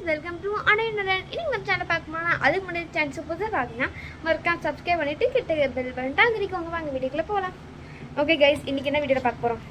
Guys welcome to அனைவருடன் இன்னைக்கு நம்ம channel பார்க்க போனால் அதுக்கு முன்னாடி சேனல் புதுசாக பார்க்கணும்னா மறக்காம சப்ஸ்கிரைப் பண்ணிட்டு கிட்ட பெல் பண்ணிட்டு அங்கிரிக்கோங்க வாங்க வீடியோக்குள்ளே போகலாம் ஓகே கைஸ் இன்னைக்கு என்ன வீடியோவில் பார்க்க போகிறோம்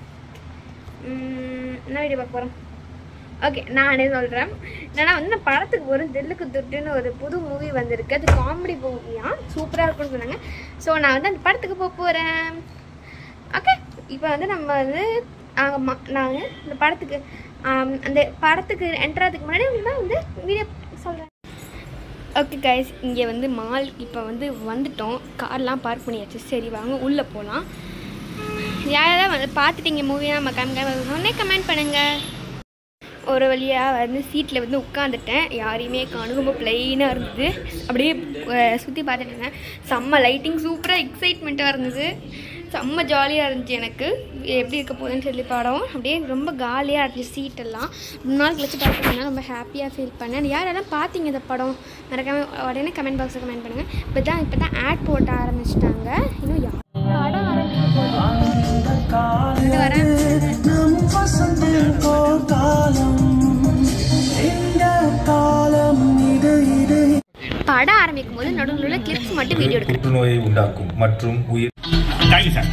என்ன வீடியோ பார்க்க போகிறோம் ஓகே நானே சொல்கிறேன் என்னன்னா வந்து நான் படத்துக்கு ஒரு தில்லுக்கு துட்டுன்னு ஒரு புது மூவி வந்திருக்கு அது காமெடி மூவியா சூப்பராக இருக்கும்னு சொன்னாங்க ஸோ நான் வந்து அந்த படத்துக்கு போக போகிறேன் ஓகே இப்போ வந்து நம்ம வந்து நாங்கள் நாங்கள் இந்த படத்துக்கு ஆம், அந்த படத்துக்கு என்ட்ராதுக்கு முன்னாடி உங்களுக்கு தான் வந்து வீடியோ சொல்கிறேன் ஓகே கைஸ் இங்கே வந்து மால் இப்போ வந்து வந்துட்டோம் கார்லாம் பார்க் பண்ணியாச்சு சரி வாங்க உள்ளே போகலாம் யாரெல்லாம் வந்து பார்த்துட்டீங்க மூவியாக நம்ம கம்மி சொன்னே கமெண்ட் பண்ணுங்கள் ஒரு வழியாக வந்து சீட்டில் வந்து உட்காந்துட்டேன் யாரையுமே காணும் ரொம்ப பிளெயினாக இருந்தது அப்படியே சுற்றி பார்த்துட்டு இருந்தேன் செம்ம லைட்டிங் சூப்பராக எக்ஸைட்மெண்ட்டாக இருந்தது செம்ம ஜாலியாக இருந்துச்சு எனக்கு எப்படி இருக்க போகுதுன்னு சொல்லி படம் அப்படியே ரொம்ப காலியாக இருந்துச்சு சீட்டெல்லாம் ரொம்ப நாள் கழிச்சு பார்த்துருந்தேன் ரொம்ப ஹாப்பியாக ஃபீல் பண்ணேன் யாரெல்லாம் பார்த்தீங்க இந்த படம் மறக்காம உடனே கமெண்ட் பாக்ஸில் கமெண்ட் பண்ணுங்கள் இப்போ தான் இப்போ தான் ஆட் போட்ட ஆரம்பிச்சிட்டாங்க இன்னும் யார் படம் ஆரம்பிக்க போகுது இது வரேன் நம் வசந்தம் போல் காலம் இந்த காலம் இது இது படம் ஆரம்பிக்கும் போது நடுவில் கிளிப்ஸ் மட்டும் வீடியோ எடுக்கிறேன் புற்றுநோயை உண்டாக்கும் மற்றும் உயிர் தேங்க்யூ சார்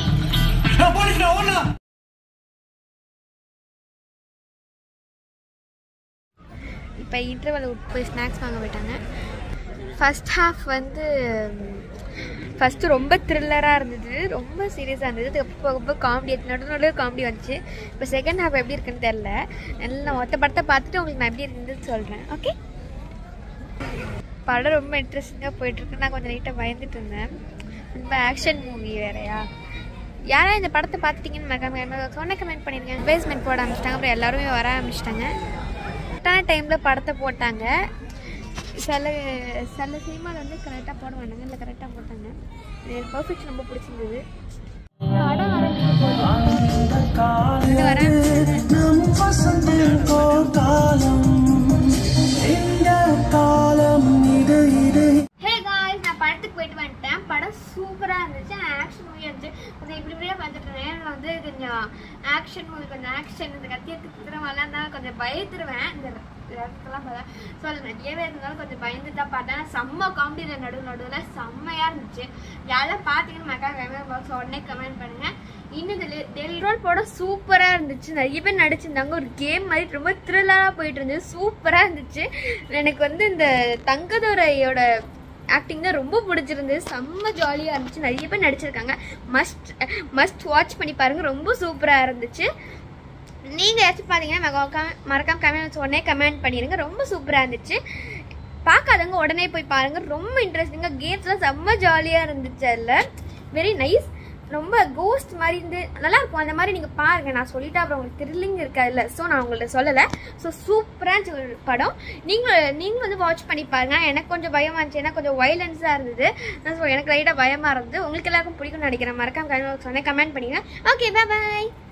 இப்போ இன்டர்வல் போய் ஸ்நாக்ஸ் வாங்க போயிட்டாங்க ஃபர்ஸ்ட் ஹாஃப் வந்து ஃபஸ்ட்டு ரொம்ப த்ரில்லராக இருந்தது ரொம்ப சீரியஸாக இருந்தது அதுக்கு ரொம்ப காமெடி நடு நடுவில் காமெடி வந்துச்சு இப்போ செகண்ட் ஹாஃப் எப்படி இருக்குன்னு தெரில நல்லா மொத்த படத்தை பார்த்துட்டு உங்களுக்கு நான் எப்படி இருந்ததுன்னு சொல்கிறேன் ஓகே படம் ரொம்ப இன்ட்ரெஸ்டிங்காக போயிட்டுருக்கு நான் கொஞ்சம் லைட்டாக பயந்துட்டு இருந்தேன் ரொம்ப ஆக்ஷன் மூவி வேறையா யாரா இந்த படத்தை பார்த்துட்டீங்கன்னு மறக்காம சொன்ன கமெண்ட் பண்ணிருங்க அட்வைஸ்மெண்ட் போட ஆரம்பிச்சிட்டாங்க அப்புறம் எல்லாருமே வர ஆரம்பிச்சிட்டாங்க கரெக்டான டைமில் படத்தை போட்டாங்க சில சில சினிமாவில் வந்து கரெக்டாக போட மாட்டாங்க இல்லை கரெக்டாக போட்டாங்க எனக்கு பர்ஃபெக்ஷன் ரொம்ப பிடிச்சிருந்தது படம் ஆரம்பிக்க போகுது. இந்த காலம் இது வரேன் நம் வசந்தம் போல் காலம் இந்த காலம் இது இது ஹே காய்ஸ் நான் படத்துக்கு போயிட்டு வந்துட்டேன் படம் சூப்பராக இருந்துச்சு ஆக்ஷன் மூவியாக இருந்துச்சு கொஞ்சம் இப்படி இப்படியே பார்த்துட்டு இருந்தேன் நான் வந்து கொஞ்சம் ஆக்ஷன் மூவி கொஞ்சம் ஆக்ஷன் இந்த கத்தி எடுத்து குத்துற மாதிரிலாம் இருந்தால் கொஞ்சம் பயந்துருவேன் இந்த இடத்துலாம் பார்த்தா ஸோ அது நிறையவே இருந்தாலும் கொஞ்சம் பயந்து தான் பார்த்தேன் செம்ம காமெடியில் நடுவு நடுவில் செம்மையாக இருந்துச்சு யாரெல்லாம் பார்த்தீங்கன்னு மக்கா கமெண்ட் பாக்ஸ் உடனே கமெண்ட் பண்ணுங்கள் இன்னும் இந்த டெல் ரோல் படம் சூப்பராக இருந்துச்சு நிறைய பேர் நடிச்சிருந்தாங்க ஒரு கேம் மாதிரி ரொம்ப த்ரில்லராக போயிட்டு இருந்துச்சு சூப்பராக இருந்துச்சு எனக்கு வந்து இந்த தங்கதுரையோட ஆக்டிங் தான் ரொம்ப பிடிச்சிருந்தது செம்ம ஜாலியாக இருந்துச்சு நிறைய பேர் நடிச்சிருக்காங்க மஸ்ட் மஸ்ட் வாட்ச் பண்ணி பாருங்கள் ரொம்ப சூப்பராக இருந்துச்சு நீங்கள் ஏதாச்சும் பார்த்தீங்கன்னா மறக்காம மறக்காம கமெண்ட் உடனே கமெண்ட் பண்ணிடுங்க ரொம்ப சூப்பராக இருந்துச்சு பார்க்காதவங்க உடனே போய் பாருங்கள் ரொம்ப இன்ட்ரெஸ்டிங்காக கேம்ஸ்லாம் செம்ம ஜாலியாக இருந்துச்சு அதில் வெரி நைஸ் ரொம்ப கோஸ்ட் மாதிரி இருந்து நல்லா இருக்கும் அந்த மாதிரி நீங்கள் பாருங்க நான் சொல்லிட்டேன் அப்புறம் உங்களுக்கு த்ரில்லிங் இருக்காதுல்ல ஸோ நான் உங்கள்ட்ட சொல்லலை ஸோ சூப்பராக இருந்துச்சு ஒரு படம் நீங்கள் நீங்கள் வந்து வாட்ச் பண்ணி பாருங்க எனக்கு கொஞ்சம் பயமாக இருந்துச்சு ஏன்னா கொஞ்சம் வைலன்ஸாக இருந்தது ஸோ எனக்கு லைட்டாக பயமாக இருந்தது உங்களுக்கு எல்லாருக்கும் பிடிக்கும்னு நினைக்கிறேன் மறக்காம கமெண்ட் சொன்னேன் கமெண்ட் பண்ணிங்க ஓகே பாய்